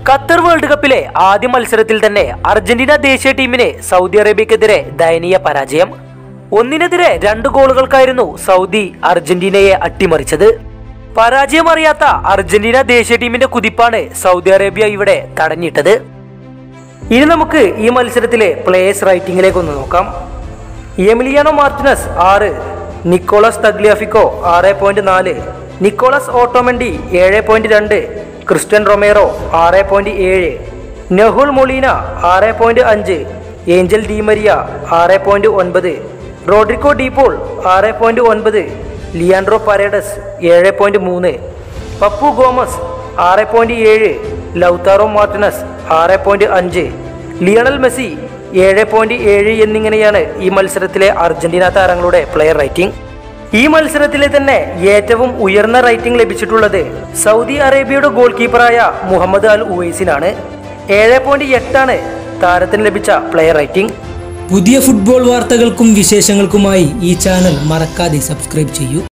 Qatar world കപ്പിലെ ആദ്യ മത്സരത്തിൽ തന്നെ അർജന്റീന ദേശീയ ടീമിന് സൗദി അറേബ്യക്കെതിരെ ദയനീയ പരാജയം ഒന്നിനെതിരെ രണ്ട് ഗോളുകൾക്കായിരുന്നു സൗദി അർജന്റീനയെ അട്ടിമറിച്ചത് പരാജയം അറിയാത്ത അർജന്റീന ദേശീയ ടീമിന്റെ കുതിപ്പാണ് സൗദി അറേബ്യ ഇവിടെ തടഞ്ഞിട്ടത് ഇനി നമുക്ക് ഈ മത്സരത്തിലെ പ്ലേയേഴ്സ് റൈറ്റിംഗിലേക്ക് ഒന്ന് നോക്കാം എമിലിയാനോ മാർട്ടിനസ് ആറ് നിക്കോളസ് തഗ്ലിയാഫിക്കോ ആറ് പോയിന്റ് നാല് നിക്കോളസ് ഓട്ടോമെൻഡി ഏഴ് പോയിന്റ് രണ്ട് ക്രിസ്റ്റ്യൻ റൊമേറോ ആറ് പോയിന്റ് ഏഴ് നെഹുൽ മൊളീന ആറ് പോയിന്റ് അഞ്ച് ഏഞ്ചൽ ഡിമരിയ ആറ് പോയിന്റ് ഒൻപത് റോഡ്രിക്കോ ഡീപോൾ ആറ് പോയിന്റ് ഒൻപത് ലിയാൻഡ്രോ പരേഡസ് ഏഴ് പോയിന്റ് മൂന്ന് പപ്പു ഗോമസ് ആറ് പോയിന്റ് ഏഴ് ലൗതാറോ മാർട്ടിനസ് ആറ് പോയിന്റ് അഞ്ച് ലിയണൽ മെസ്സി ഏഴ് പോയിന്റ് ഏഴ് എന്നിങ്ങനെയാണ് ഈ മത്സരത്തിലെ അർജന്റീന താരങ്ങളുടെ പ്ലെയർ റേറ്റിംഗ് ഈ മത്സരത്തിലെ തന്നെ ഏറ്റവും ഉയർന്ന റേറ്റിംഗ് ലഭിച്ചിട്ടുള്ളത് സൗദി അറേബ്യയുടെ ഗോൾ കീപ്പറായ മുഹമ്മദ് അൽ ഉവൈസിനാണ് ഏഴ് പോയിന്റ് എട്ടാണ് താരത്തിന് ലഭിച്ച പ്ലെയർ റേറ്റിംഗ് പുതിയ ഫുട്ബോൾ വാർത്തകൾക്കും വിശേഷങ്ങൾക്കുമായി ഈ ചാനൽ മറക്കാതെ സബ്സ്ക്രൈബ് ചെയ്യൂ